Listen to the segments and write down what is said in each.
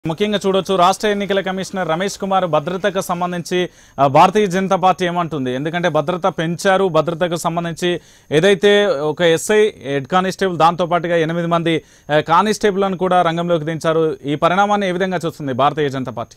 ముఖ్యంగా చూడొచ్చు రాష్ట్ర ఎన్నికల కమిషనర్ రమేష్ కుమార్ భద్రతకు సంబంధించి ఆ, భారతీయ జనతా పార్టీ ఏమంటుంది ఎందుకంటే భద్రత పెంచారు భద్రతకు సంబంధించి ఏదైతే ఒక ఎస్ఐ హెడ్ కానిస్టేబుల్ దాంతో పాటుగా ఎనిమిది మంది ఆ, కానిస్టేబుల్లను కూడా రంగంలోకి దించారు ఈ పరిణామాన్ని ఏ విధంగా చూస్తుంది భారతీయ జనతా పార్టీ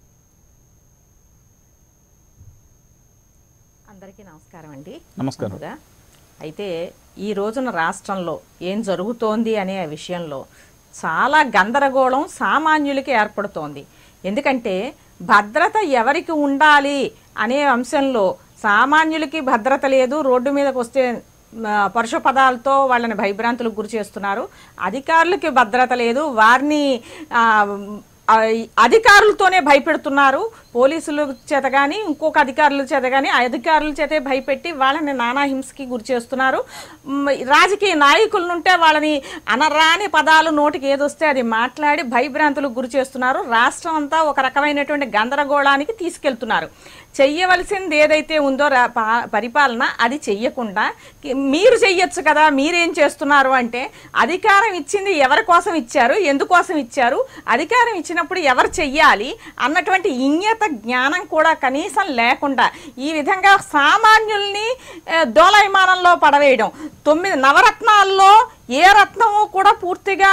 అందరికీ నమస్కారం అండి నమస్కారం. ముందుగా అయితే ఈ రోజున రాష్ట్రంలో ఏం జరుగుతోంది అనే విషయంలో చాలా గందరగోళం సామాన్యులకి ఏర్పడుతోంది ఎందుకంటే భద్రత ఎవరికి ఉండాలి అనే అంశంలో సామాన్యులకి భద్రత లేదు రోడ్డు మీదకి వస్తే ఆ, పరుష పదాలతో వాళ్ళని భయభ్రాంతులకు గురి చేస్తున్నారు అధికారులకి భద్రత లేదు వారిని ఆ, ఆ, అధికారులతోనే భయపెడుతున్నారు పోలీసుల చేత కానీ ఇంకొక అధికారుల చేత కానీ అధికారుల చేతే భయపెట్టి వాళ్ళని నానా హింసకి గురి చేస్తున్నారు మ్, రాజకీయ నాయకులు ఉంటే వాళ్ళని అనరాని పదాలు నోటికి ఏదొస్తే అది మాట్లాడి భయభ్రాంతులకు గురి చేస్తున్నారు రాష్ట్రం అంతా ఒక రకమైనటువంటి గందరగోళానికి తీసుకెళ్తున్నారు చెయ్యవలసింది ఏదైతే ఉందో రా- పా- పరిపాలన అది చెయ్యకుండా కి- మీరు చెయ్యొచ్చు కదా మీరేం చేస్తున్నారు అంటే అధికారం ఇచ్చింది ఎవరి కోసం ఇచ్చారు ఎందుకోసం ఇచ్చారు అధికారం ఇచ్చినప్పుడు ఎవరు చెయ్యాలి అన్నటువంటి ఇంయత జ్ఞానం కూడా కనీసం లేకుండా ఈ విధంగా సామాన్యుల్ని ఆ, దోలాయమానంలో పడవేయడం తొమ్మిది నవరత్నాల్లో ఏ రత్నము కూడా పూర్తిగా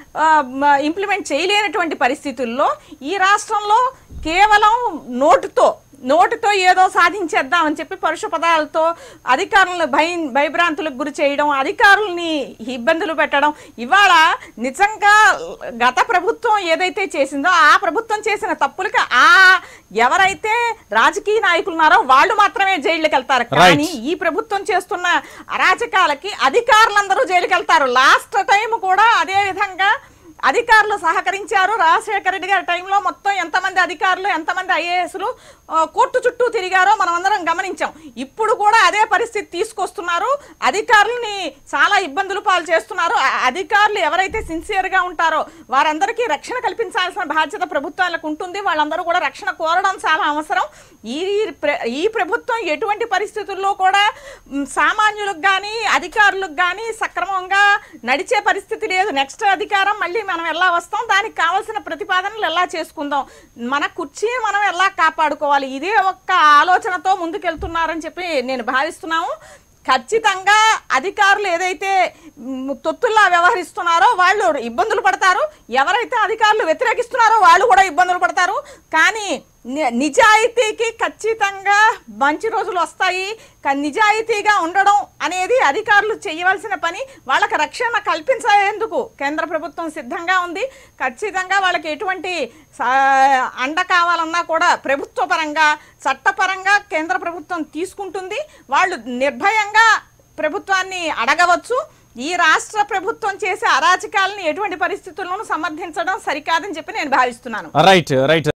ఇంప్లిమెంట్ చేయలేనటువంటి పరిస్థితుల్లో ఈ రాష్ట్రంలో కేవలం నోటుతో నోటుతో ఏదో సాధించేద్దామని చెప్పి పరుష పదాలతో అధికారులను భయ భయభ్రాంతులకు గురి చేయడం అధికారుల్ని ఇబ్బందులు పెట్టడం ఇవాళ నిజంగా గత ప్రభుత్వం ఏదైతే చేసిందో ఆ ప్రభుత్వం చేసిన తప్పులకి ఆ ఎవరైతే రాజకీయ నాయకులు ఉన్నారో వాళ్ళు మాత్రమే జైళ్ళకి వెళ్తారు కానీ ఈ ప్రభుత్వం చేస్తున్న అరాచకాలకి అధికారులందరూ జైలుకి వెళ్తారు లాస్ట్ టైం కూడా అదే విధంగా అధికారులు సహకరించారు రాజశేఖర రెడ్డి గారి టైంలో మొత్తం ఎంతమంది అధికారులు ఎంతమంది ఐఏఎస్లు కోర్టు చుట్టూ తిరిగారో మనం అందరం గమనించాం ఇప్పుడు కూడా అదే పరిస్థితి తీసుకొస్తున్నారు అధికారులని చాలా ఇబ్బందులు పాలు చేస్తున్నారు ఆ అధికారులు ఎవరైతే సిన్సియర్గా ఉంటారో వారందరికీ రక్షణ కల్పించాల్సిన బాధ్యత ప్రభుత్వాలకు ఉంటుంది వాళ్ళందరూ కూడా రక్షణ కోరడం చాలా అవసరం ఈ ప్ర- ఈ ప్రభుత్వం ఎటువంటి పరిస్థితుల్లో కూడా మ్, సామాన్యులకు కానీ అధికారులకు కానీ సక్రమంగా నడిచే పరిస్థితి లేదు నెక్స్ట్ అధికారం మళ్ళీ మనం ఎలా వస్తాం దానికి కావాల్సిన ప్రతిపాదనలు ఎలా చేసుకుందాం మన కుర్చీని మనం ఎలా కాపాడుకోవాలి ఇదే ఒక్క ఆలోచనతో ముందుకెళ్తున్నారని చెప్పి నేను భావిస్తున్నాము ఖచ్చితంగా అధికారులు ఏదైతే మ్, తొత్తుల్లా వ్యవహరిస్తున్నారో వాళ్ళు ఇబ్బందులు పడతారు ఎవరైతే అధికారులు వ్యతిరేకిస్తున్నారో వాళ్ళు కూడా ఇబ్బందులు పడతారు కానీ ని- నిజాయితీకి ఖచ్చితంగా మంచి రోజులు వస్తాయి క- నిజాయితీగా ఉండడం అనేది అధికారులు చేయవలసిన పని వాళ్ళకి రక్షణ కల్పించేందుకు కేంద్ర ప్రభుత్వం సిద్ధంగా ఉంది ఖచ్చితంగా వాళ్ళకి ఎటువంటి సా- అండ కావాలన్నా కూడా ప్రభుత్వ పరంగా చట్టపరంగా కేంద్ర ప్రభుత్వం తీసుకుంటుంది వాళ్ళు నిర్భయంగా ప్రభుత్వాన్ని అడగవచ్చు ఈ రాష్ట్ర ప్రభుత్వం చేసే అరాచకాలని ఎటువంటి పరిస్థితుల్లోనూ సమర్థించడం సరికాదని చెప్పి నేను భావిస్తున్నాను రైట్ రైట్